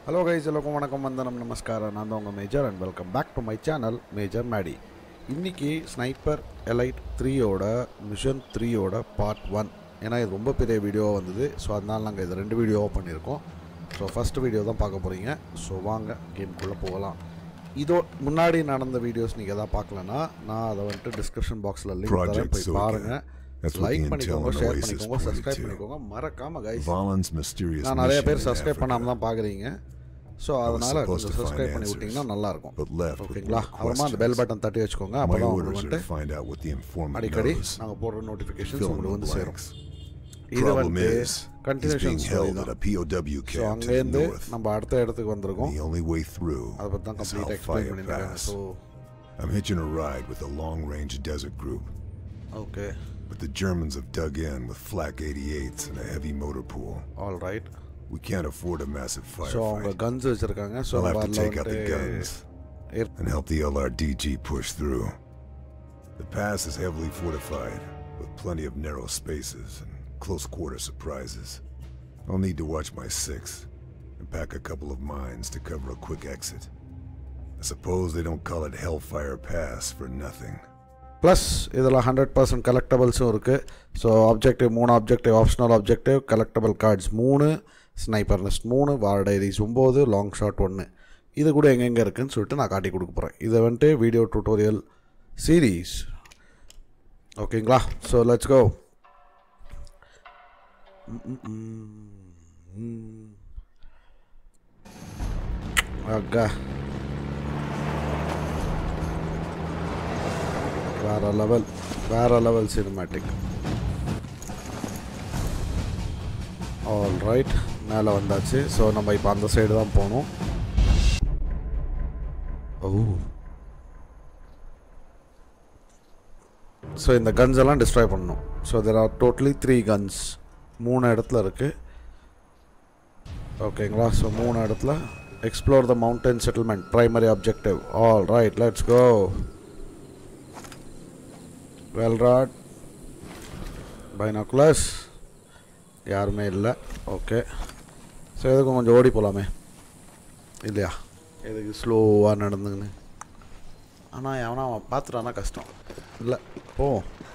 Hello guys எல்லாருக்கும் வணக்கம் வந்தனம் நமஸ்காரம் நான் தான் உங்கள் Major and welcome back to my channel Major Maddy இன்னைக்கு ஸ்னைப்பர் எலைட் த்ரீயோட மிஷன் த்ரீயோட பார்ட் ஒன் ஏன்னா இது ரொம்ப பெரிய வீடியோவாக வந்தது ஸோ அதனால் நாங்கள் இது ரெண்டு வீடியோவாக பண்ணியிருக்கோம் ஸோ ஃபஸ்ட் வீடியோ தான் பார்க்க போகிறீங்க ஸோ வாங்க கேம்குள்ளே போகலாம் இதோ முன்னாடி நடந்த வீடியோஸ் நீங்கள் எதாவது பார்க்கலன்னா நான் அதை வந்துட்டு டிஸ்கிரிப்ஷன் பாக்ஸில் லிங்க் தரேன் Project போய் Silka. பாருங்கள் That's what லைக் the பண்ணிக்கோங்க Intel ஷேர் Oasis பண்ணிக்கோங்க pointed சப்ஸ்கிரைப் to. பண்ணிக்கோங்க மறக்காம கைஸ் Valen's mysterious நான் நிறைய mission பேர் in சப்ஸ்கிரைப் பண்ணாமல் Africa, தான் பார்க்குறீங்க ஸோ was அதனால் supposed கொஞ்சம் to find சப்ஸ்கிரைப் பண்ணி answers, விட்டிங்கன்னா நல்லாயிருக்கும் but left with ஓகேங்களா more அப்புறமா அந்த பெல் questions. பட்டன் தட்டி வச்சுக்கோங்க அப்போ My தான் orders உங்களுக்கு are to வந்துட்டு find out what the informant அடிக்கடி knows. நாங்கள் போடுற நோட்டிஃபிகேஷன்ஸ் Fill in உங்களுக்கு the வந்து சேரும் blanks. இது Problem வந்து is, he's continuation being story held at தான் a POW so camp to the அங்கேருந்து north. நம்ம அடுத்த இடத்துக்கு வந்திருக்கோம் The only way through அதை பற்றி தான் is கம்ப்ளீட்டாக எக்ஸ்பிளைன் Hellfire பண்ணியிருக்காங்க Pass. So I'm hitching a ride with a long-range desert group, okay but the Germans have dug in with flak 88s and a heavy motor pool. All right We can't afford a massive so அவங்க firefight. Guns வச்சுருக்காங்க so I'll நம்ம have to அதில் take out the guns வந்துட்டு ஏற்- and help the LRDG push through. The pass is heavily fortified, with plenty of narrow spaces and close quarter surprises. I'll need to watch my six and pack a couple of mines to cover a quick exit. I suppose they don't call it Hellfire Pass for nothing. Plus இதில் hundred percent கலெக்டபிள்ஸும் இருக்குது so objective மூணு objective optional objective collectible cards மூணு sniper nest மூணு war diaries ஒம்பது long shot ஒன்று இது கூட எங்கெங்கே இருக்குன்னு சொல்லிட்டு நான் காட்டி கொடுக்க போகிறேன் இதை வந்துட்டு வீடியோ டியூட்டோரியல் சீரீஸ் ஓகேங்களா ஸோ லெட்ஸ் கோ அக்கா வேற லெவல் வேற லெவல் சினிமேட்டிக் ஆல் ரைட் மேலே வந்தாச்சு ஸோ நம்ம இப்போ அந்த சைடு தான் போகணும் ஓ ஸோ இந்த கன்ஸ் எல்லாம் டிஸ்ட்ராய் பண்ணணும் so there are totally three guns மூணு இடத்துல இருக்குது ஓகேங்களா ஸோ மூணு இடத்துல explore the mountain settlement primary objective all right let's go Welrod binoculars யாருமே இல்லை ஓகே ஸோ எதுக்கும் கொஞ்சம் ஓடி போகலாமே இல்லையா எதுக்கு ஸ்லோவாக நடந்துங்கன்னு ஆனால் எவனா அவன் பார்த்துட்டானா கஷ்டம் இல்லை போ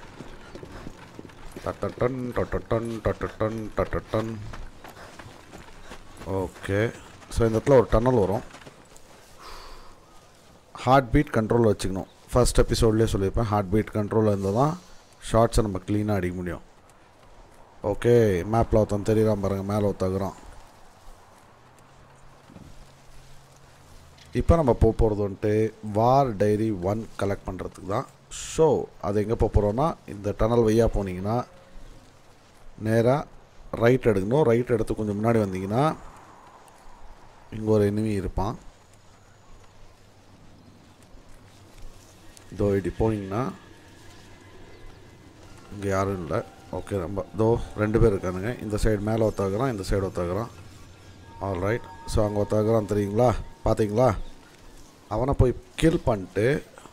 டட்டட்டன் டட்டட்டன் டட்டட்டன் டட்டட்டன் ஓகே ஸோ இந்த இடத்துல ஒரு டன்னல் வரும் ஹார்ட் பீட் கண்ட்ரோல் வச்சுக்கணும் ஃபர்ஸ்ட் எபிசோட்லேயே சொல்லியிருப்பேன் ஹார்ட் பீட் கண்ட்ரோலில் இருந்தால் தான் ஷார்ட்ஸை நம்ம க்ளீனாக அடிக்க முடியும் ஓகே மேப்பில் ஒருத்தன் தெரியறான் பாருங்கள் மேலே ஒருத்தகுறான் இப்போ நம்ம போக போகிறது வந்துட்டு வார் டைரி ஒன் கலெக்ட் பண்ணுறதுக்கு தான் ஸோ அது எங்கே போக போகிறோன்னா இந்த டனல் வழியாக போனீங்கன்னா நேராக ரைட் எடுக்கணும் ரைட் எடுத்து கொஞ்சம் முன்னாடி வந்தீங்கன்னா இங்கே ஒரு எனிமி இருப்பான் இதோ இப்படி போனீங்கன்னா இங்கே யாரும் இல்லை ஓகே நம்ம இதோ ரெண்டு பேர் இருக்கானுங்க இந்த சைடு மேலே ஒத்தாக்குறான் இந்த சைடு ஒத்தாக்குறான் ஆல் ரைட் ஸோ அங்கே ஒத்தாக்குறான் தெரியுங்களா பார்த்தீங்களா அவனை போய் கில் பண்ணிட்டு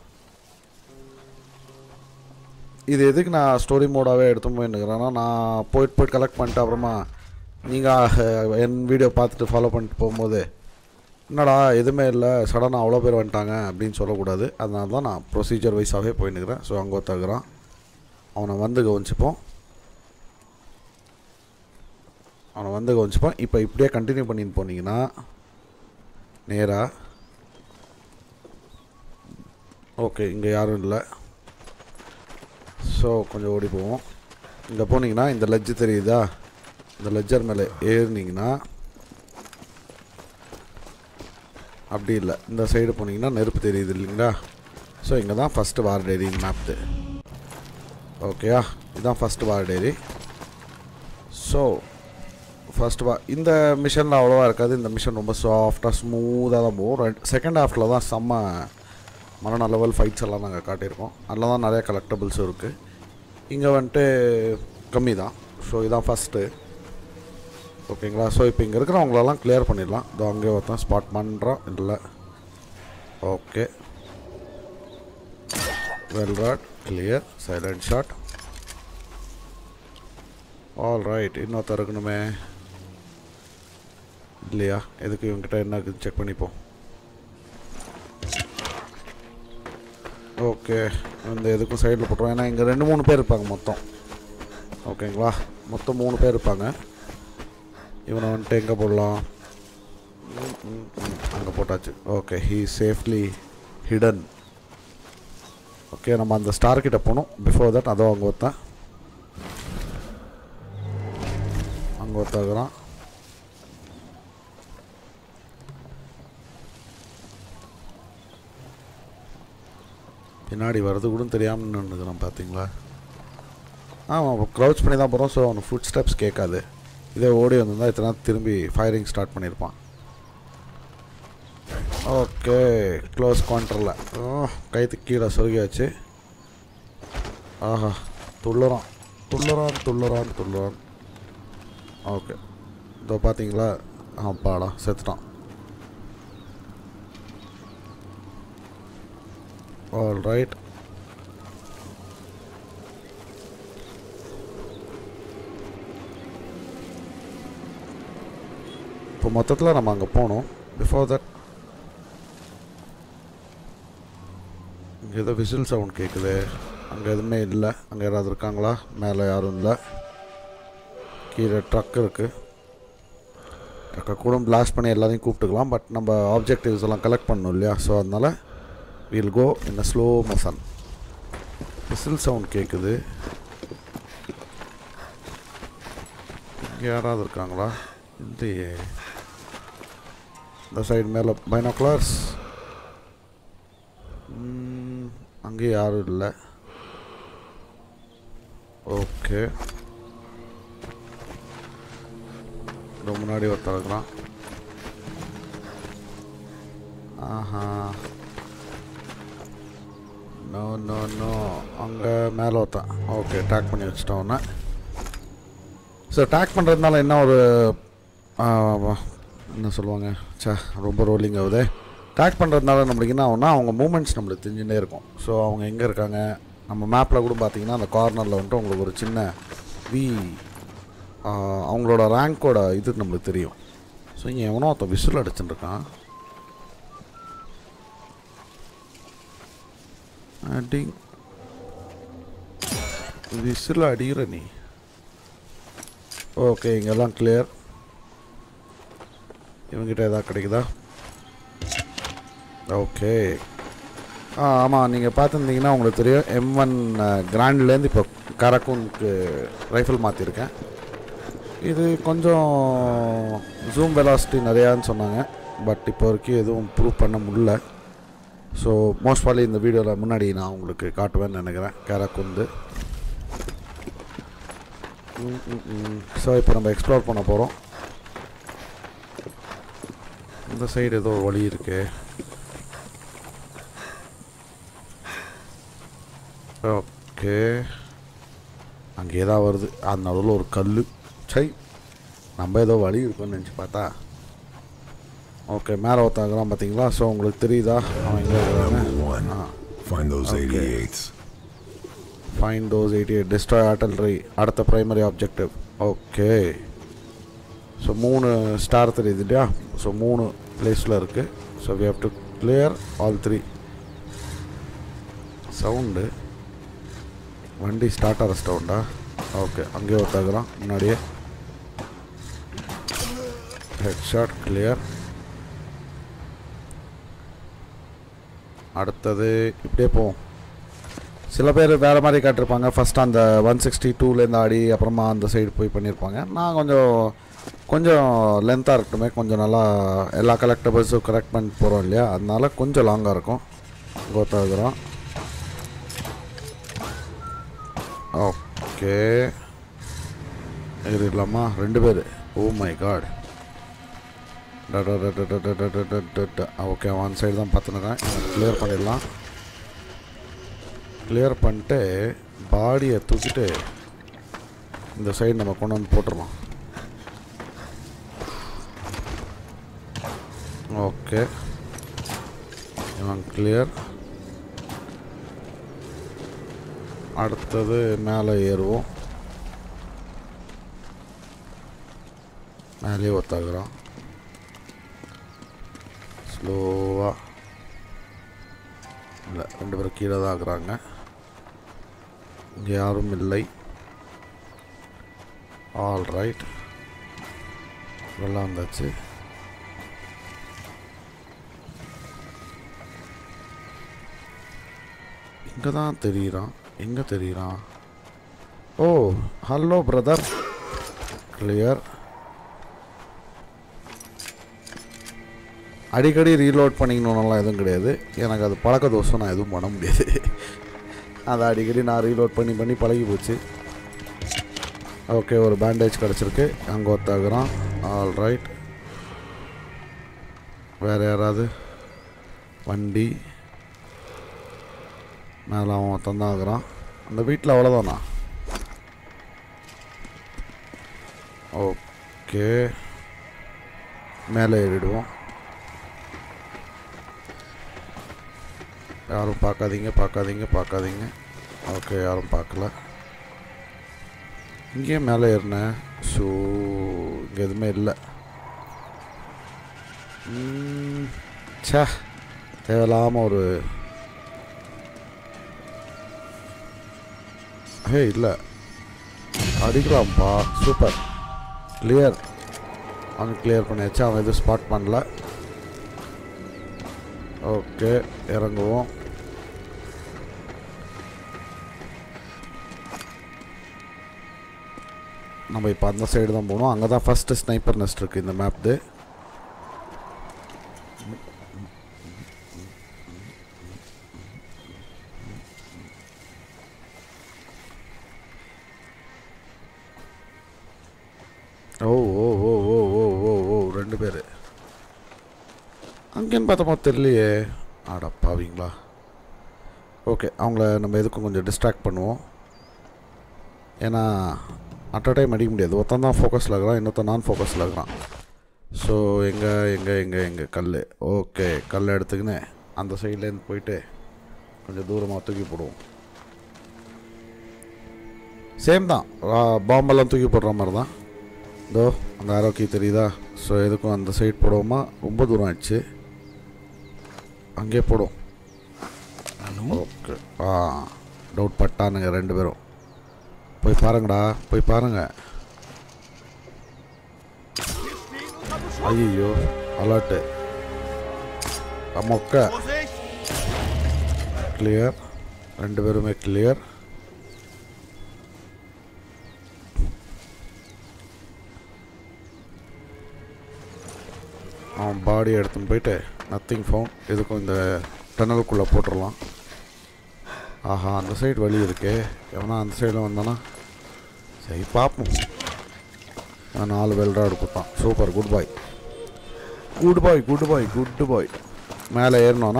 இது எதுக்கு நான் ஸ்டோரி மோடாகவே எடுத்து போயின்னுக்கிறேன்னா நான் போயிட்டு போயிட்டு கலெக்ட் பண்ணிட்டு அப்புறமா நீங்கள் என் வீடியோ பார்த்துட்டு ஃபாலோ பண்ணிட்டு போகும்போது என்னடா எதுவுமே இல்லை சடனாக அவ்வளோ பேர் வந்துட்டாங்க அப்படின்னு சொல்லக்கூடாது அதனால தான் நான் ப்ரொசீஜர் வைஸாகவே போயின்னுக்கிறேன் ஸோ அங்கே ஒருத்தகுறான் அவனை வந்து கவனிச்சுப்போம் அவனை வந்து கவனிச்சுப்போம் இப்போ இப்படியே கண்டினியூ பண்ணிட்டு போனீங்கன்னா நேராக ஓகே இங்கே யாரும் இல்லை ஸோ கொஞ்சம் ஓடி போவோம் இங்கே போனீங்கன்னா இந்த லெட்ஜு தெரியுதா இந்த லெஜர் மேலே ஏறினீங்கன்னா அப்படி இல்லை இந்த சைடு போனீங்கன்னா நெருப்பு தெரியுது இல்லைங்களா ஸோ இங்கே தான் ஃபஸ்ட்டு வார் டேரி மேப்து ஓகேயா இதுதான் first war diary so first வா இந்த மிஷனில் அவ்வளோவா இருக்காது இந்த மிஷன் ரொம்ப சாஃப்டாக ஸ்மூத்தாக தான் போகும் ரெண்டு செகண்ட் ஹாஃபில் தான் செம்ம மரண லெவல் ஃபைட்ஸ் எல்லாம் நாங்கள் காட்டியிருக்கோம் அதில் தான் நிறைய கலெக்டபிள்ஸும் இருக்குது இங்கே வந்துட்டு கம்மி தான் ஸோ இதான் ஃபஸ்ட்டு ஓகேங்களா ஸோ இப்போ இங்கே இருக்கிறவங்களெல்லாம் கிளியர் பண்ணிடலாம் இதோ அங்கே ஒருத்தன் ஸ்பாட் பண்ணுறான் இல்லை okay Welrod clear silent shot all right இன்னொருத்தர் இருக்கணுமே இல்லையா எதுக்கு இவங்ககிட்ட என்ன இருக்குன்னு செக் பண்ணிப்போம் ஓகே இந்த எதுக்கும் சைடில் போட்டுருவோம் ஏன்னா இங்கே ரெண்டு மூணு பேர் இருப்பாங்க மொத்தம் ஓகேங்களா மொத்தம் மூணு பேர் இருப்பாங்க இவனை வந்துட்டு எங்கே போடலாம் அங்கே போட்டாச்சு okay he safely hidden okay நம்ம அந்த ஸ்டார் கிட்ட போகணும் பிஃபோர் தட் அதோ அங்கே ஒருத்தன் அங்கே ஒருத்தகிறான் பின்னாடி வர்றது கூட தெரியாமல் நின்றுக்கிறான் பார்த்தீங்களா ஆமாம் க்ரௌச் பண்ணி தான் போகிறோம் ஸோ அவனுக்கு ஃபுட் ஸ்டெப்ஸ் கேட்காது இதே ஓடி வந்திருந்தா இத்தனை நேரம் திரும்பி ஃபயரிங் ஸ்டார்ட் பண்ணியிருப்பான் ஓகே க்ளோஸ் குவான்டரில் கைத்துக்கு கீழே சொருகியாச்சு ஆஹா துள்ளுறான் துள்ளுறான் துள்ளுறான் துள்ளுறான் ஓகே இதோ பார்த்தீங்களா ஆப்பாடா செத்துட்டான் ஆல் ரைட் இப்போ மொத்தத்தில் நம்ம அங்கே போகணும் பிஃபோர் தட் இங்கே ஏதோ விசில் சவுண்ட் கேட்குது அங்கே எதுவுமே இல்லை அங்கே யாராவது இருக்காங்களா மேலே யாரும் இல்லை கீழே ட்ரக் இருக்குது ட்ரக்கை கூட பிளாஸ்ட் பண்ணி எல்லாத்தையும் கூப்பிட்டுக்கலாம் பட் நம்ம ஆப்ஜெக்டிவ்ஸ் எல்லாம் கலெக்ட் பண்ணணும் இல்லையா ஸோ அதனால் we'll go in a slow motion whistle sound கேட்குது இங்கே யாராவது இருக்காங்களா இல்லையே இந்த சைடு மேலே பைனாக்குலர்ஸ் அங்கே யாரும் இல்லை ஓகே ரொம்ப முன்னாடி ஒருத்தர் இருக்கிறான் ஆஹா நோ நோ நோ அங்கே மேலே ஒருத்தன் ஓகே டேக் பண்ணி வச்சிட்டோம் உன்னை ஸோ டேக் பண்ணுறதுனால என்ன ஒரு ஆ, என்ன சொல்லுவாங்க சே ரொம்ப ரோலிங் ஆகுது டேக் பண்ணுறதுனால நம்மளுக்கு என்ன ஆகும்னா அவங்க மூமெண்ட்ஸ் நம்மளுக்கு தெரிஞ்சுட்டே இருக்கும் ஸோ அவங்க எங்கே இருக்காங்க நம்ம மேப்பில் கூட பார்த்தீங்கன்னா அந்த கார்னரில் வந்துட்டு உங்களுக்கு ஒரு சின்ன வி ஆ, அவங்களோட ரேங்கோட இது நம்மளுக்கு தெரியும் ஸோ இங்கே எவனோ ஒருத்தன் விசில் அடிச்சுட்டு இருக்கான் அடி விசில் அடிக்கிற நீ ஓகே இங்கெல்லாம் கிளியர் இவங்கிட்ட எதாவது கிடைக்குதா ஓகே ஆ ஆமாம் நீங்கள் பார்த்துருந்தீங்கன்னா உங்களுக்கு தெரியும் எம் ஒன் கிராண்ட்லேருந்து இப்போ கரக்கூனுக்கு ரைஃபிள் மாற்றிருக்கேன் இது கொஞ்சம் ஜூம் வெலாசிட்டி நிறையான்னு சொன்னாங்க பட் இப்போ வரைக்கும் எதுவும் ப்ரூவ் பண்ண முடியல ஸோ மோஸ்ட் ப்ராப்ளி இந்த வீடியோவில் முன்னாடி நான் உங்களுக்கு காட்டுவேன்னு நினைக்கிறேன் கேரக்குந்து ஸோ இப்போ நம்ம எக்ஸ்ப்ளோர் பண்ண போகிறோம் இந்த சைடு ஏதோ ஒரு வழி இருக்கு ஓகே அங்கே ஏதாவது வருது அந்த நடுவில் ஒரு கல் சை நம்ம ஏதோ வழி இருக்குன்னு நினச்சி பார்த்தா ஓகே மேலே ஒருத்தாங்கிறான் பார்த்தீங்களா ஸோ உங்களுக்கு தெரியுதா அவன் எங்கே Number இருக்கிறான்னு one. ஆ Find those Okay. 88s. Find those eighty eight destroy artillery அடுத்த ப்ரைமரி ஆப்ஜெக்டிவ் ஓகே ஸோ மூணு ஸ்டார் தெரியுது இல்லையா ஸோ மூணு பிளேஸில் இருக்குது so we have to clear all three sound வண்டி ஸ்டார்ட் ஆகிற சவுண்டா ஓகே அங்கேயே ஒருத்தாக்குறான் முன்னாடியே ஹெட் ஷாட் கிளியர் அடுத்தது இப்படியே போவோம் சில பேர் வேறு மாதிரி காட்டிருப்பாங்க ஃபஸ்ட் அந்த ஒன் சிக்ஸ்டி டூலேருந்து ஆடி அப்புறமா அந்த சைடு போய் பண்ணியிருப்பாங்க நான் கொஞ்சம் கொஞ்சம் லென்த்தாக இருக்கட்டுமே கொஞ்சம் நல்லா எல்லா கலெக்டபிள்ஸும் கரெக்ட் பண்ணி போகிறோம் இல்லையா அதனால கொஞ்சம் லாங்காக இருக்கும் கோத்தாகிறோம் ஓகே இருக்கலாமா ரெண்டு பேர் oh my God okay one side தான் பார்த்துனுக்கேன் கிளியர் பண்ணிடலாம் கிளியர் பண்ணிட்டு பாடியை தூக்கிட்டு இந்த சைடு நம்ம கொண்டு வந்து போட்டுடலாம் ஓகே இவன் கிளியர் அடுத்தது மேலே ஏறுவோம் மேலே ஒத்தாக்குறோம் ஸ்லோவாக இல்லை ரெண்டு பேரும் கீழே தான் இருக்கிறாங்க இங்கே யாரும் இல்லை ஆல் ரைட் வெள்ளம் வந்தாச்சு இங்கே தான் தெரியுறான் எங்கே தெரியுறான் ஓ ஹலோ பிரதர் கிளியர் அடிக்கடி ரீலோட் பண்ணிக்கணும்லாம் எதுவும் கிடையாது எனக்கு அது பழக்க தோஷம் நான் எதுவும் பண்ண முடியாது அதை அடிக்கடி நான் ரீலோட் பண்ணி பண்ணி பழகி போச்சு ஓகே ஒரு பேண்டேஜ் கிடச்சிருக்கு அங்கே ஒருத்தாகிறான் ஆல் ரைட் வேறு யாராவது வண்டி மேலே அவன் தந்தாகிறான் அந்த வீட்டில் அவ்வளோதானா ஓகே மேலே ஏறிடுவோம் யாரும் பார்க்காதீங்க பார்க்காதீங்க பார்க்காதீங்க ஓகே யாரும் பார்க்கல இங்கேயே மேலே ஏறினேன் ஸோ இங்கே எதுவுமே இல்லை ம், ச்சே தேவையில்லாமல் ஒரு ஹே இல்லை அடிக்கலாம்ப்பா சூப்பர் கிளியர் அவன் கிளியர் பண்ணியாச்சு அவன் எதுவும் ஸ்பாட் பண்ணல ஓகே இறங்குவோம் நம்ம இப்போ அந்த சைடு தான் போகணும் அங்கே தான் ஃபஸ்ட்டு ஸ்னைப்பர் நெஸ்ட் இருக்குது இந்த மேப்து ஓ ஓ ஓ ஓ ஓ ஓ ஓ ரெண்டு பேர் அங்கேன்னு பார்த்தோமா தெரியலையே ஆடா பாவீங்களா ஓகே அவங்கள நம்ம எதுக்கும் கொஞ்சம் டிஸ்ட்ராக்ட் பண்ணுவோம் ஏன்னா அட் அ டைம் அடிக்க முடியாது ஒருத்தன் தான் ஃபோக்கஸில் இருக்கிறான் இன்னொருத்தன் நான் ஃபோக்கஸில் இருக்கிறான் ஸோ எங்கே எங்கே எங்கே எங்கே கல் ஓகே கல் எடுத்துக்கின்னு அந்த சைட்லேருந்து போயிட்டு கொஞ்சம் தூரமாக தூக்கி போடுவோம் சேம் தான் பாம்பெல்லாம் தூக்கி போடுற மாதிரி தான் இதோ அந்த ஆரோக்கி தெரியுதா ஸோ எதுக்கும் அந்த சைடு போடுவோமா ரொம்ப தூரம் ஆயிடுச்சு அங்கே போடும் ஓகே ஆ டவுட் பட்டானுங்க ரெண்டு பேரும் போய் பாருங்கடா போய் பாருங்க ஐயோ அலர்ட்டு மொக்க கிளியர் ரெண்டு பேருமே கிளியர் அவன் பாடி எடுத்துன்னு போயிட்டு நத்திங் ஃபவுண்ட் எதுக்கும் இந்த டனலுக்குள்ளே போட்டுடலாம் ஆஹா அந்த சைடு வழி இருக்கே எவனா அந்த சைடில் வந்தானா சரி பார்ப்போம் அவன் நாலு வெல்ராடு கொடுத்தான் super good boy good boy good boy good boy மேலே ஏறினோன்னா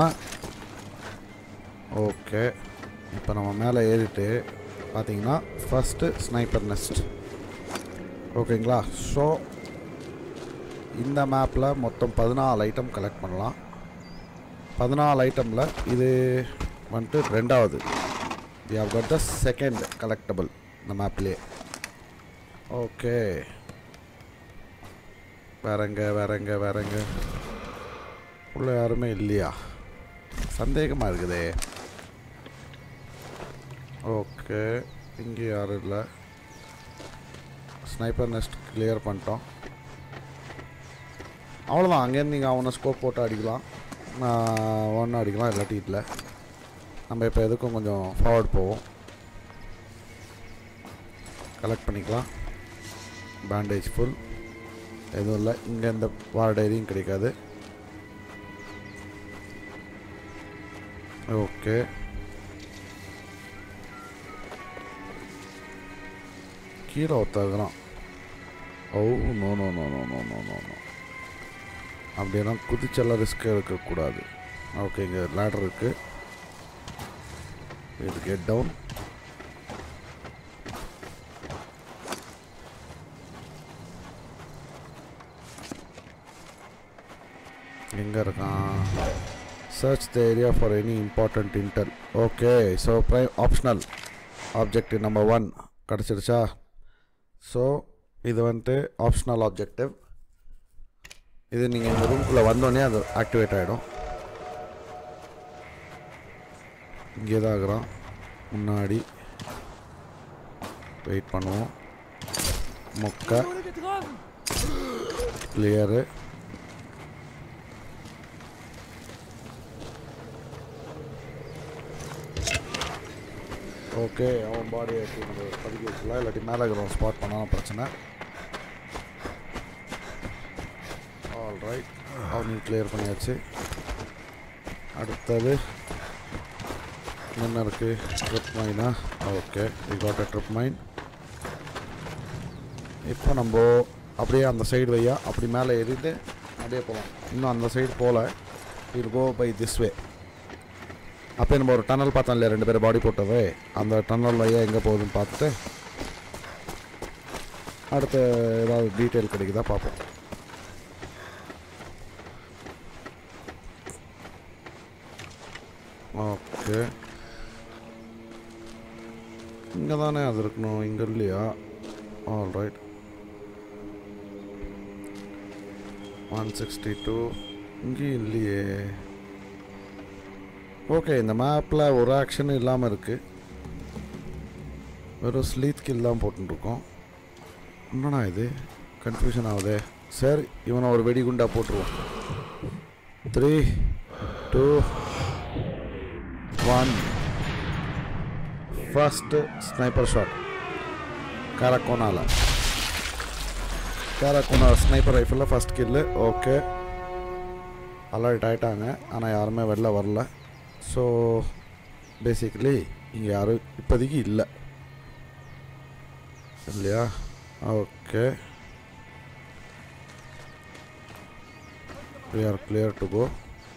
ஓகே இப்போ நம்ம மேலே ஏறிட்டு பார்த்தீங்கன்னா ஃபஸ்ட்டு ஸ்னைப்பர் நெஸ்ட் ஓகேங்களா ஸோ இந்த மேப்பில் மொத்தம் பதினாலு ஐட்டம் கலெக்ட் பண்ணலாம் பதினாலு ஐட்டமில் இது வந்துட்டு ரெண்டாவது we have got the second collectible இந்த மேப்லேயே ஓகே வேறங்க வேறங்க வேறங்க உள்ள யாருமே இல்லையா சந்தேகமாக இருக்குதே ஓகே இங்கே யாரும் இல்லை ஸ்னைப்பர் நெஸ்ட் கிளியர் பண்ணிட்டோம் அவ்வளோதான் அங்கேருந்து நீங்கள் அவனை ஸ்கோப் போட்டு அடிக்கலாம் ஒன்று அடிக்கலாம் இல்லாட்டி இல்லை நம்ம இப்போ எதுக்கும் கொஞ்சம் ஃபார்வர்ட் போவோம் கலெக்ட் பண்ணிக்கலாம் பேண்டேஜ் ஃபுல் எதுவும் இல்லை இங்கே இந்த வார் டைரியும் கிடைக்காது ஓகே கீழே ஒருத்தகுறான் oh no no no no no no no no அப்படியெல்லாம் குதிச்செல்லாம் ரிஸ்க் எடுக்கக்கூடாது ஓகே இங்கே லேடர் இருக்குது இது கெட் டவுன் எங்கே இருக்கான் search the area for any important intel okay so prime optional objective number one கிடச்சிருச்சா ஸோ இது வந்துட்டு ஆப்ஷனல் ஆப்ஜெக்டிவ் இது நீங்கள் இந்த ரூம்குள்ளே வந்தோடனே அது ஆக்டிவேட் ஆகிடும் இங்கே தான் இருக்கிறோம் முன்னாடி வெயிட் பண்ணுவோம் மொக்கை Wurde getroffen! கிளியரு ஓகே அவன் பாடியை படிக்க வச்சுக்கலாம் இல்லாட்டி மேலே இருக்கிறவன் ஸ்பாட் பண்ணாலும் பிரச்சனை ஆல் ரைட் அவனையும் கிளியர் பண்ணியாச்சு அடுத்தது என்ன இருக்குது ட்ரிப் மைனா okay we got a trip mine இப்போ நம்ம அப்படியே அந்த சைடு வையா அப்படி மேலே ஏறிட்டு அப்படியே போகலாம் இன்னும் அந்த சைடு போகல we'll go by this way அப்போ நம்ம ஒரு டனல் பார்த்தோம் இல்லையா ரெண்டு பேரும் பாடி போட்டது அந்த டனல் வையா எங்கே போகுதுன்னு பார்த்துட்டு அடுத்த ஏதாவது டீட்டெயில் கிடைக்குதா பார்ப்போம் ஓகே இங்கே தானே அது இருக்கணும் இங்கே இல்லையா all right one sixty two இங்கேயும் இல்லையே ஓகே இந்த மேப்பில் ஒரு ஆக்ஷனும் இல்லாமல் இருக்குது வெறும் ஸ்லீத் கில் தான் போட்டுருக்கோம் என்னடா இது கன்ஃபியூஷன் ஆகுதே சரி இவனை ஒரு வெடிகுண்டா போட்டுருவோம் three two one first sniper shot கரக்கோனால கரக்கோனா ஸ்னைப்பர் ரைஃபிளில் ஃபஸ்ட் கில்லு ஓகே அலர்ட் ஆகிட்டாங்க ஆனால் யாருமே வெளில வரல ஸோ பேசிக்கலி இங்கே யாரும் இப்போதைக்கு இல்லை இல்லையா okay we are clear to go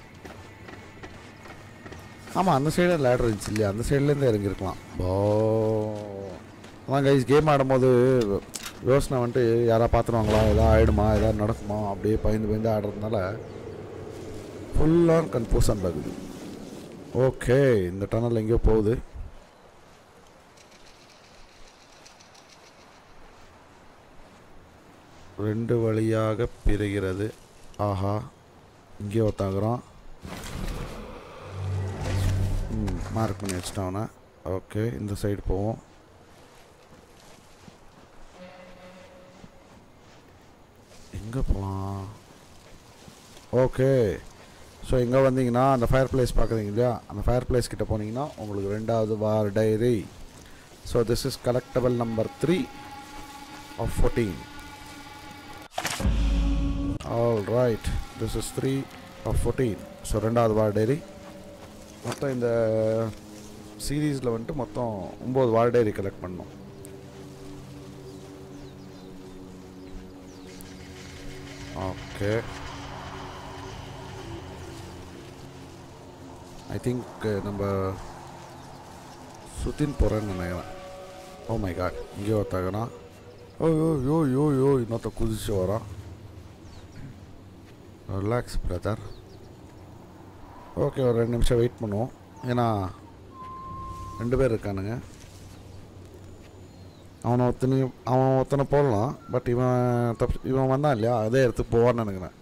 ஆமாம் அந்த சைடு லேடர் இருந்துச்சு இல்லையா அந்த சைட்லேருந்து இறங்கியிருக்கலாம் போ அதான் கைஸ் கேம் ஆடும்போது யோசனை வந்துட்டு யாரா பார்த்துருவாங்களா எதாவது ஆகிடுமா எதாவது நடக்குமா அப்படியே பயந்து பயந்து ஆடுறதுனால ஃபுல்லாக கன்ஃபியூஷன் இருக்குது ஓகே இந்த டனல் எங்கேயோ போகுது ரெண்டு வழியாக பிரிகிறது ஆஹா இங்கே ஒருத்தாங்கிறோம் ம் மார்க் பண்ணி வச்சிட்டவன ஓகே இந்த சைடு போவோம் எங்கே போகலாம் ஓகே ஸோ இங்கே வந்தீங்கன்னா அந்த ஃபயர் பிளேஸ் பார்க்குறீங்க இல்லையா அந்த ஃபயர் பிளேஸ் கிட்ட போனீங்கன்னா உங்களுக்கு ரெண்டாவது war diary so this is collectible number three of fourteen all right this is three of fourteen so ரெண்டாவது வார் டைரி மொத்தம் இந்த சீரீஸில் வந்துட்டு மொத்தம் ஒம்பது வார் டைரி கலெக்ட் பண்ணோம் ஓகே ஐ திங்க் நம்ம சுத்தின் போகிறேன்னு நினைக்கிறேன் ஓ மை காட் இங்கே ஒருத்தாகனா ஓ யோ யோ யோ யோ இன்னொருத்த குதிச்சு வரான் ரிலாக்ஸ் பிரதர் ஓகே ஒரு ரெண்டு நிமிஷம் வெயிட் பண்ணுவோம் ஏன்னா ரெண்டு பேர் இருக்கானுங்க அவனை ஒருத்தனை அவன் ஒருத்தனை போடலாம் பட் இவன் தப்பு இவன் வந்தான் இல்லையா அதே இடத்துக்கு போவான்னு நினைக்கிறேன்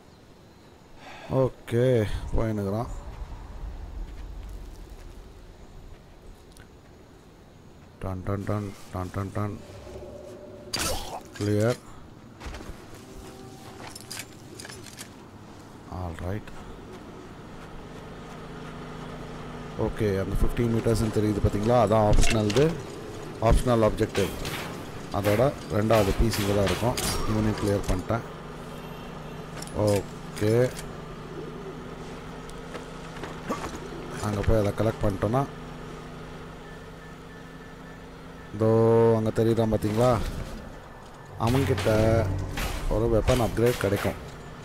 ஓகே போயின்னுக்குறான் done done done done done done clear all right okay அந்த ஃபிஃப்டீன் மீட்டர்ஸ்னு தெரியுது பார்த்தீங்களா அதான் ஆப்ஷனல்து ஆப்ஷனல் ஆப்ஜெக்டிவ் அதோட ரெண்டாவது பீஸ் இங்கே தான் இருக்கும் இவனையும் கிளியர் பண்ணிட்டேன் ஓகே அங்கே போய் அதை கலெக்ட் பண்ணிட்டோன்னா இதோ அங்கே தெரியுதான் பார்த்தீங்களா அவன்கிட்ட ஒரு வெப்பன் அப்கிரேட் கிடைக்கும்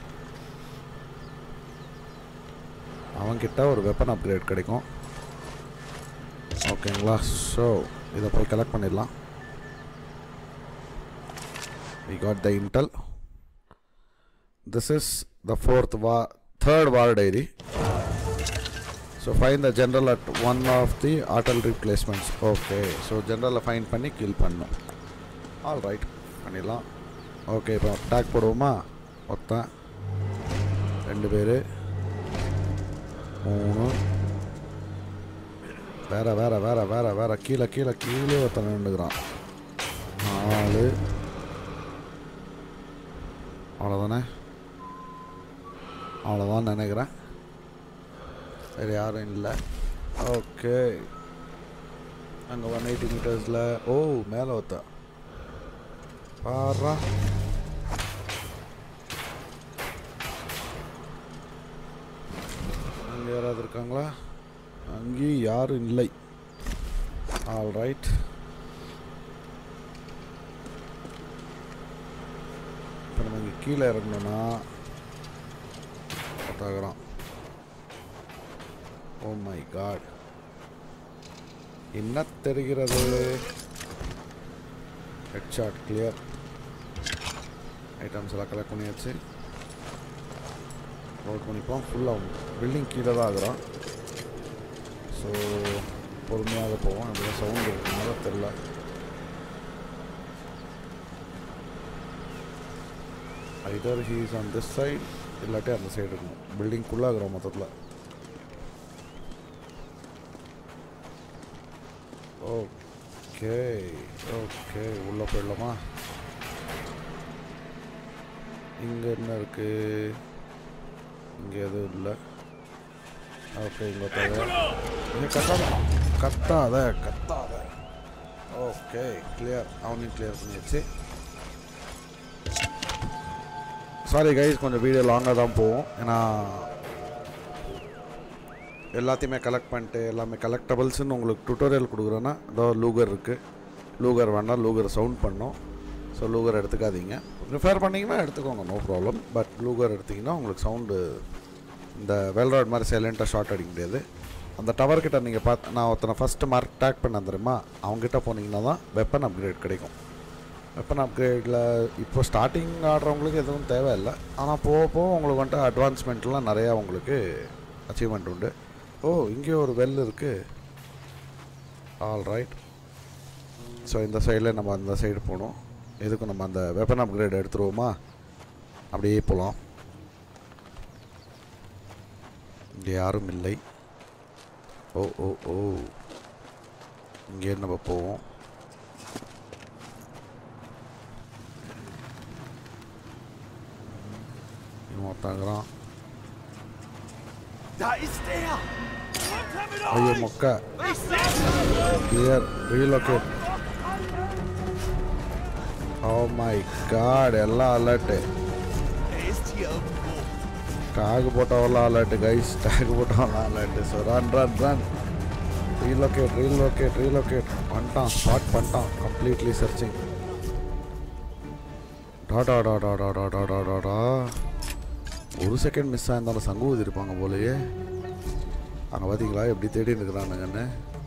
அவன்கிட்ட ஒரு வெப்பன் அப்கிரேட் கிடைக்கும் ஓகேங்களா ஸோ இதை போய் கலெக்ட் பண்ணிடலாம் we got the intel this is the fourth war third war diary so find the general at one of the artillery placements okay so general find பண்ணி kill பண்ணும் all right பண்ணிடலாம் okay இப்போ tag போடுவோமா ஒருத்தன் ரெண்டு பேர் மூணு வேற வேற வேற வேற வேற கீழே கீழே கீழே ஒருத்தன் நின்றுக்கிறான் நாலு அவ்வளோதானே அவ்வளோதான் நினைக்கிறேன் வேறு யாரும் இல்லை ஓகே அங்கே ஒன் எயிட்டி மீட்டர்ஸில் ஓ மேலே ஒருத்த பாரா அங்கே யாராவது இருக்காங்களா அங்கேயும் யாரும் இல்லை ஆல் ரைட் இப்போ நம்ம இங்கே கீழே இறங்கணும்னா பார்த்தாக்குறான் ஓ மை காட் என்ன தெரிகிறது ஹெட்ஷாட் கிளியர் ஐட்டம்ஸ் எல்லாம் கலெக்ட் பண்ணியாச்சு லோட் பண்ணிப்போம் ஃபுல்லாக பில்டிங் கீழே தான் ஆகுறோம் ஸோ பொறுமையாக போவோம் அப்படியே சவுண்ட் இருக்குனால தெரில either he's on this side இல்லாட்டி அந்த சைடு இருக்கணும் பில்டிங்குள்ளே ஆகுறோம் மொத்தத்தில் ஓகே ஓகே உள்ளே போயிடலாமா இங்கே என்ன இருக்கு இங்கே எதுவும் இல்லை ஓகே இங்கே தேவை இங்கே கத்தாத கத்தாத கத்தாத ஓகே கிளியர் அவனையும் கிளியர் பண்ணியாச்சு சாரி கைஸ் கொஞ்சம் வீடியோ லாங்காக தான் போகும் ஏன்னா எல்லாத்தையுமே கலெக்ட் பண்ணிட்டு எல்லாமே கலெக்டபிள்ஸ்னு உங்களுக்கு டுட்டோரியல் கொடுக்குறேன்னா இதோ லூகர் இருக்குது லூகர் வேணால் லூகர் சவுண்ட் பண்ணோம் ஸோ லூகர் எடுத்துக்காதீங்க ப்ரிஃபேர் பண்ணிங்கன்னா எடுத்துக்கோங்க நோ ப்ராப்ளம் பட் லூகர் எடுத்திங்கன்னா உங்களுக்கு சவுண்டு இந்த வெல்ராட் மாதிரி சைலண்ட்டாக ஷார்ட் அடிக்க முடியாது அந்த டவர்கிட்ட நீங்கள் பார்த்து நான் ஒருத்தனை ஃபஸ்ட்டு மார்க் டேக் பண்ண தெரியுமா அவங்ககிட்ட போனீங்கன்னா தான் வெப்பன் அப்கிரேட் கிடைக்கும் வெப்பன் அப்கிரேடில் இப்போ ஸ்டார்டிங் ஆடுறவங்களுக்கு எதுவும் தேவையில்லை ஆனால் போக போக உங்களுக்கு வந்துட்டு அட்வான்ஸ்மெண்ட்லாம் நிறையா உங்களுக்கு அச்சீவ்மெண்ட் உண்டு ஓ இங்கே ஒரு வெல் இருக்குது ஆல் ரைட் ஸோ இந்த சைடில் நம்ம அந்த சைடு போகணும் எதுக்கும் நம்ம அந்த வெப்பன் அப்கிரேட் எடுத்துருவோமா அப்படியே போகலாம் இங்கே யாரும் இல்லை ஓ ஓ ஓ இங்கே நம்ம போவோம் இன்னொருத்தாங்கிறான் Da ist er! ஐயோ மொக்க clear relocate oh my God எல்லாம் alert Er ist hier irgendwo. Tag போட்டவெல்லாம் அலர்ட்டு கைஸ் டாக் போட்டவெல்லாம் alert so run run run relocate relocate relocate பண்ணிட்டான் ஸ்டார்ட் பண்ணிட்டான் கம்ப்ளீட்லி சர்ச்சிங் டாடா டாடா டாடா டாடா டாடா ஒரு செகண்ட் மிஸ் ஆயிருந்தாலும் சங்கு ஊதிருப்பாங்க போலயே அங்கே பார்த்தீங்களா எப்படி தேடி இருக்கிறானுங்கன்னு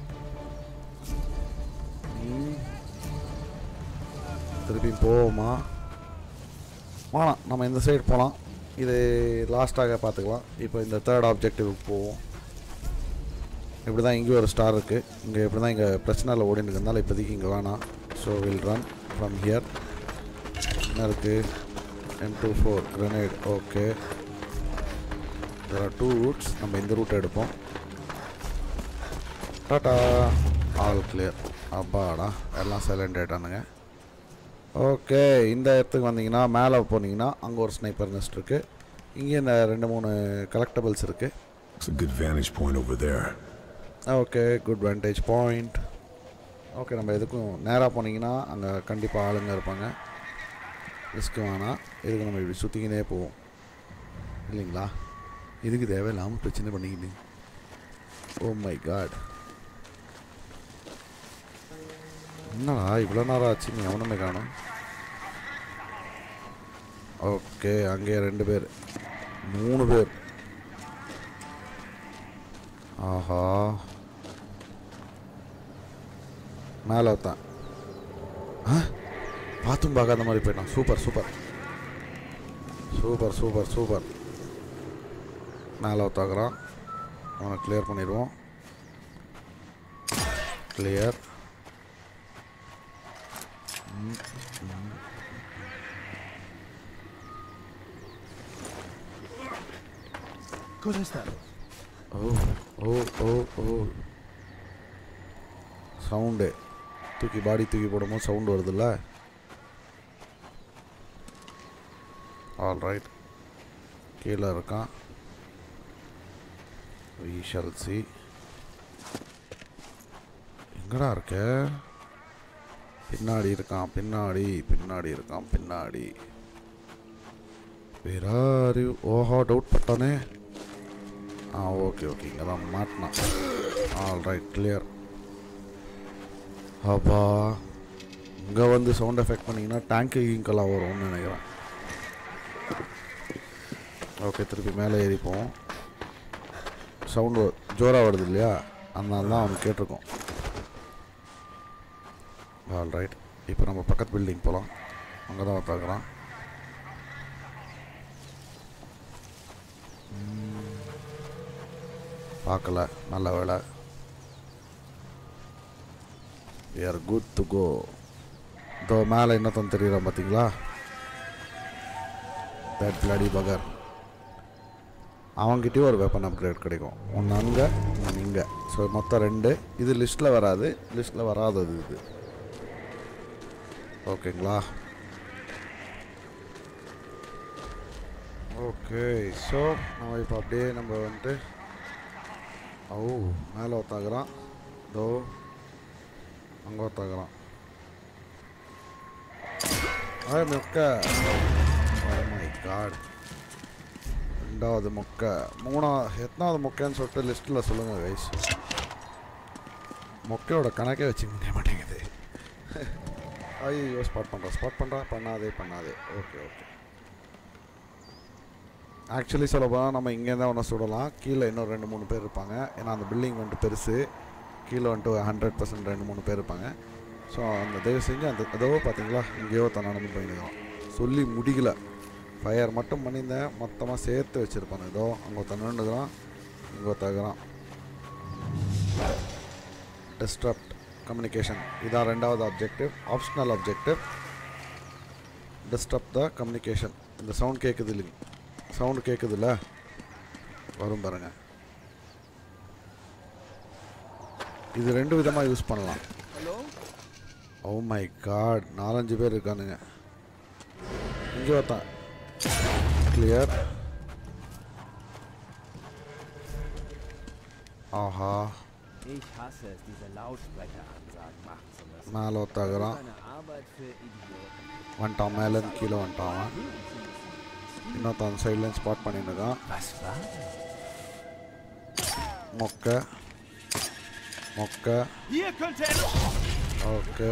ம். திருப்பியும் போவோமா வேணாம் நம்ம இந்த சைடு போகலாம் இது லாஸ்ட்டாக பார்த்துக்கலாம் இப்போ இந்த தேர்ட் ஆப்ஜெக்டிவ்க்கு போவோம் இப்படி தான் இங்கே ஒரு ஸ்டார் இருக்குது இங்கே இப்படி தான் இங்கே பிரச்சனையில் ஓடிட்டு இருக்கிறதுனால இப்போதைக்கு இங்கே வேணாம் so we'll run from here என்ன இருக்குது M two four grenade okay there are two routes நம்ம இந்த ரூட் எடுப்போம் டாட்டா ஆல் கிளியர் அப்பாடா எல்லாம் சைலண்ட் ஆகிட்டானுங்க ஓகே இந்த இடத்துக்கு வந்தீங்கன்னா மேலே போனீங்கன்னா அங்கே ஒரு ஸ்னைப்பர் நெஸ்ட் இருக்குது இங்கே இந்த ரெண்டு மூணு கலெக்டபிள்ஸ் இருக்குது It's a good vantage point over there. Okay good vantage point okay நம்ம எதுக்கும் நேராக போனீங்கன்னா அங்கே கண்டிப்பாக ஆளுங்க இருப்பாங்க ரிஸ்க் வேணாம் இதுக்கு நம்ம இப்படி சுற்றிக்கினே போவோம் இல்லைங்களா இதுக்கு தேவையில்லாமல் பிரச்சனை பண்ணிக்கிட்டு ஓ மை காட் என்னடா இவ்வளோ நேரம் ஆச்சு நீ எவனுமே காணும் ஓகே அங்கே ரெண்டு பேர் மூணு பேர் ஆஹா மேலே ஒருத்தன் ஆ பார்த்தும் பார்க்காத மாதிரி போயிட்டான் super super super super super மேலே ஒருத்தாக்குறான் அவனை கிளியர் பண்ணிடுவோம் கிளியர் Cos'è stato? ஓ ஓ ஓ ஓ சவுண்டு தூக்கி பாடி தூக்கி போடும்போது சவுண்டு வருதுல்ல ஆல் ரைட் கீழே இருக்கான் வி ஷல் சி எங்கடா இருக்க பின்னாடி இருக்கான் பின்னாடி பின்னாடி இருக்கான் பின்னாடி வேற ஓஹோ டவுட் பட்டானே ஆ ஓகே ஓகே இங்கே தான் மாட்டினான் ஆல் ரைட் கிளியர் அப்பா இங்கே வந்து சவுண்ட் எஃபெக்ட் பண்ணிங்கன்னா டேங்க்கு ஈங்கலாக வரும்னு நினைக்கிறேன் ஓகே திருப்பி மேலே ஏறிப்போம் சவுண்டு ஜோராக வருது இல்லையா அதனால தான் அவனுக்கு கேட்டிருக்கோம் ஆல் ரைட் இப்போ நம்ம பக்கத்து பில்டிங் போகலாம் அங்கே தான் பார்க்குறான் பார்க்கல நல்ல வேலை we are good to go இதோ மேலே இன்னொருத்தன் தெரியுறான் பார்த்தீங்களா தட் பிளாடி பகர் அவங்ககிட்டயும் ஒரு வெப்பன் அப்கிரேட் கிடைக்கும் ஒன்று அங்கே ஒன்று இங்கே ஸோ மொத்தம் ரெண்டு இது லிஸ்ட்டில் வராது லிஸ்ட்டில் வராதது இது ஓகேங்களா ஓகே ஸோ நம்ம இப்போ அப்படியே நம்ம வந்துட்டு ஓ மேலே ஒத்தாக்குறான் தோ அங்கே ஒத்தாக்குறான் ஆ மொக்க மை காட் ரெண்டாவது மொக்கை மூணா எத்தனாவது மொக்கைன்னு சொல்லிட்டு லிஸ்ட்டில் சொல்லுங்கள் கைஸ் மொக்கையோட கணக்கே வச்சுக்க முடிய மாட்டேங்குது ஐயோ ஸ்பாட் பண்ணுறா ஸ்பாட் பண்ணுறா பண்ணாதே பண்ணாதே ஓகே ஓகே ஆக்சுவலி சொல்ல போனால் நம்ம இங்கேருந்து ஒன்று சுடலாம் கீழே இன்னும் ரெண்டு மூணு பேர் இருப்பாங்க ஏன்னா அந்த பில்டிங் வந்துட்டு பெருசு கீழே வந்துட்டு ஹண்ட்ரட் பர்சன்ட் ரெண்டு மூணு பேர் இருப்பாங்க ஸோ அந்த தயவு செஞ்சு அந்த அதோ பார்த்தீங்களா இங்கேயோ தான் நடந்து போயிருக்கோம் சொல்லி முடிக்கல ஃபயர் மட்டும் பண்ணியிருந்தேன் மொத்தமாக சேர்த்து வச்சுருப்பாங்க ஏதோ அங்கே ஒருத்தன் நின்றுக்கிறான் இங்கே ஒருத்தகிறான் டிஸ்டர்ப்ட் கம்யூனிகேஷன் இதான் ரெண்டாவது objective optional objective disturb the communication இந்த சவுண்ட் கேட்குது இல்லைங்க சவுண்டு கேட்குதுல்ல வரும் பாருங்க இது ரெண்டு விதமாக யூஸ் பண்ணலாம் Hallo? ஓ மை காட் நாலஞ்சு பேர் இருக்கானுங்க இங்கே ஒருத்தன் கிளியர் ஆஹா Ich hasse es, diese Lautsprecheransagen machen zu müssen. மேலே ஒத்தாக்குறான் Eine Arbeit für Idioten. வந்துட்டான் மேலேருந்து கீழே வந்துட்டான் அவன் இன்னொருத்தன் சைட்லேருந்து ஸ்பாட் பண்ணிட்டு இருக்கான் Was war das? மொக்க மொக்க Hier könnte er... ஓகே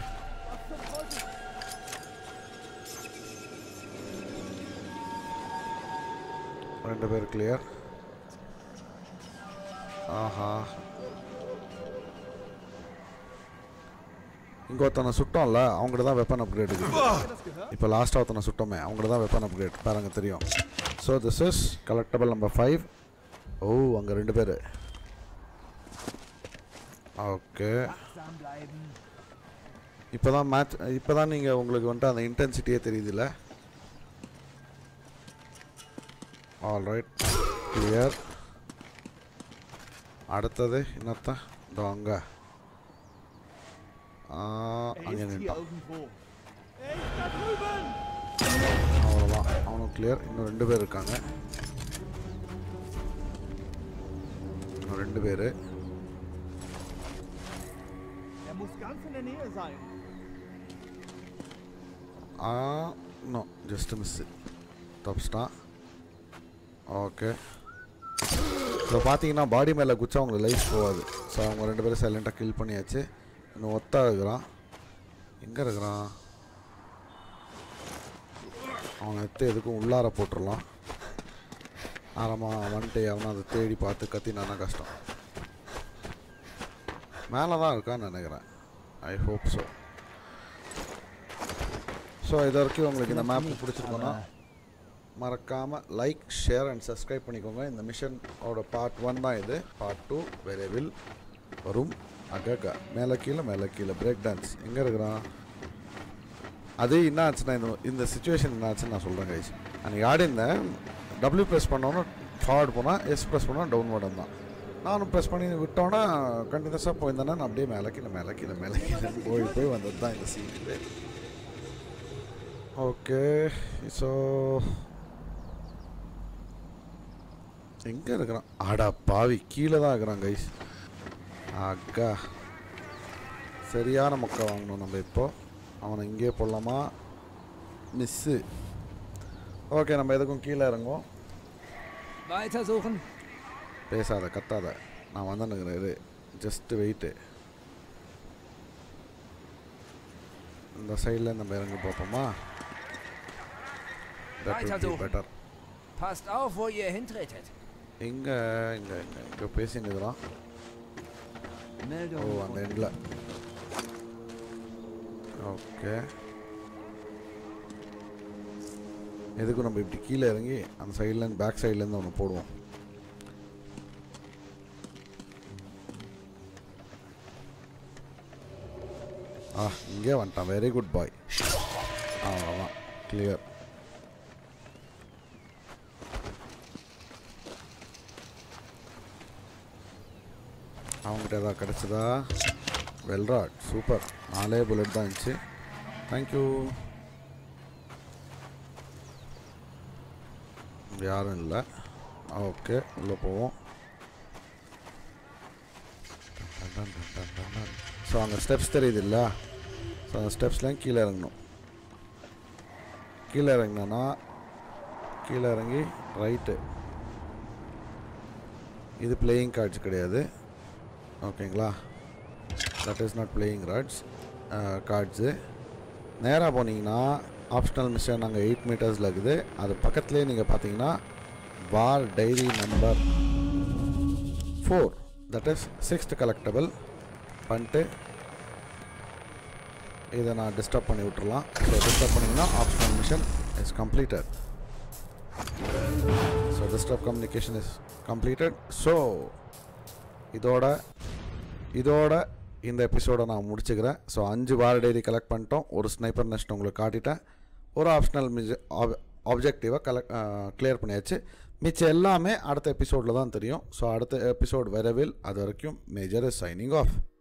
ரெண்டு பேர் கிளியர் ஆஹா இங்கே ஒருத்தனை சுட்டோம்ல அவங்கள்ட்ட தான் வெப்பன் அப்கிரேட் இருக்குது இப்போ லாஸ்ட்டாக ஒருத்தனை சுட்டோமே அவங்கள்ட்ட தான் வெப்பன் அப்கிரேட் பாருங்க தெரியும் so this is collectible number five ஓ அங்கே ரெண்டு பேர் ஓகே Wachsam bleiben. இப்போ தான் மேட்ச் இப்போ தான் நீங்கள் உங்களுக்கு வந்துட்டு அந்த இன்டென்சிட்டியே தெரியுதுல்ல ஆல் ரைட் கிளியர் அடுத்தது இன்னொருத்தன் இதோ அங்கே Er அங்கே ist hier நின்ட்டான் irgendwo. Er ist da drüben! அவ்வளோதான் அவனும் கிளியர் இன்னும் ரெண்டு பேர் இருக்காங்க இன்னும் ரெண்டு பேர் Er muss ganz in der Nähe sein. ஆ இன்னும் ஜஸ்ட் மிஸ்ஸு தப்பிச்சிட்டான் ஓகே இப்போ பார்த்தீங்கன்னா பாடி மேலே குச்சா அவங்களுக்கு லைஃப் போகாது ஸோ அவங்க ரெண்டு பேரும் சைலண்ட்டாக கில் பண்ணியாச்சு இன்னும் ஒத்தா இருக்கிறான் எங்கே இருக்கிறான் அவனை எடுத்து எதுக்கும் உள்ளார போட்டுடலாம் ஆரமாக வந்துட்டு அவனை அதை தேடி பார்த்து கத்தினானா கஷ்டம் மேலே தான் இருக்கான்னு நினைக்கிறேன் ஐ ஹோப் ஸோ ஸோ இது வரைக்கும் உங்களுக்கு இந்த மேப் பிடிச்சிருக்கோன்னா மறக்காமல் லைக் ஷேர் அண்ட் சப்ஸ்கிரைப் பண்ணிக்கோங்க இந்த மிஷனோட பார்ட் ஒன் தான் இது பார்ட் டூ விரைவில் வரும் அகக மேலே கீழே மேலே கீழே பிரேக் டான்ஸ் எங்கே இருக்கிறான் அது என்ன ஆச்சுன்னா இந்த இந்த சுச்சுவேஷன் என்ன ஆச்சுன்னு நான் சொல்கிறேன் கைஸ் அன்றைக்கி ஆடிருந்தேன் டபுள்யூ ப்ரெஸ் பண்ணோன்னு ஃபார்வர்ட் போனால் எஸ் ப்ரெஸ் பண்ணால் டவுன்வர்டு தான் நானும் ப்ரெஸ் பண்ணி விட்டோன்னா கண்டினியூஸாக போயிருந்தேன்னா நான் அப்படியே மேலே கீழே மேலே கீழே மேலே கீழே போய் போய் வந்தது தான் இந்த சீன் ஓகே ஸோ எங்கே இருக்கிறான் ஆடா பாவி கீழே தான் இருக்கிறான் கைஸ் அக்கா சரியான மொக்கை வாங்கணும் நம்ம இப்போ அவனை இங்கே போடலாமா மிஸ்ஸு ஓகே நம்ம எதுக்கும் கீழே இறங்குவோம் Weiter suchen. பேசாத கத்தாத நான் வந்துனுக்கிறேன் இரு ஜஸ்ட் வெயிட்டு இந்த சைடில் நம்ம இறங்கி பார்ப்போமா Weitersuchen. Better Passt auf, wo ihr hintretet. எங்கே இங்கே இங்கே இங்கே பேசினுக்குறான் ஓ Meldung. அந்த எண்டில் ஓகே எதுக்கும் நம்ம இப்படி கீழே இறங்கி அந்த சைட்லேருந்து பேக் சைட்லேருந்து ஒன்று போடுவோம் ஆ இங்கே வந்துட்டான் வெரி குட் பாய் அவ்வளோதான் கிளியர் அவங்ககிட்ட ஏதாவது கிடச்சதா வெல்ராட் சூப்பர் நாலே புல்லட் தான் இருந்துச்சு தேங்க்யூ யாரும் இல்லை ஓகே உள்ளே போவோம் ஸோ அங்கே ஸ்டெப்ஸ் தெரியுது இல்லை ஸோ அந்த ஸ்டெப்ஸ்லாம் கீழே இறங்கணும் கீழே இறங்கினோன்னா கீழே இறங்கி ரைட்டு இது பிளேயிங் கார்ட்ஸ் கிடையாது ஓகேங்களா that is not playing cards cards நேராக போனீங்கன்னா ஆப்ஷனல் மிஷன் அங்கே எயிட் மீட்டர்ஸில் இருக்குது அது பக்கத்துலேயே நீங்கள் பார்த்தீங்கன்னா war diary number four that is sixth collectible பண்ணிட்டு இதை நான் டிஸ்டர்ப் பண்ணி விட்டுறலாம் ஸோ டிஸ்டர்ப் பண்ணிங்கன்னா optional mission is completed so disturb communication is completed so இதோட இதோட இந்த எபிசோடை நான் முடிச்சுக்கிறேன் ஸோ அஞ்சு வார டைரி கலெக்ட் பண்ணிட்டோம் ஒரு ஸ்னைப்பர் நெஸ்ட் உங்களுக்கு காட்டிட்டேன் ஒரு ஆப்ஷனல் மிஜ ஆப்ஜெக்டிவாக கலெக்ட் கிளியர் பண்ணியாச்சு மிச்சம் எல்லாமே அடுத்த எபிசோடில் தான் தெரியும் ஸோ அடுத்த எபிசோட் வரவில் அது வரைக்கும் மேஜர் இஸ் சைனிங் ஆஃப்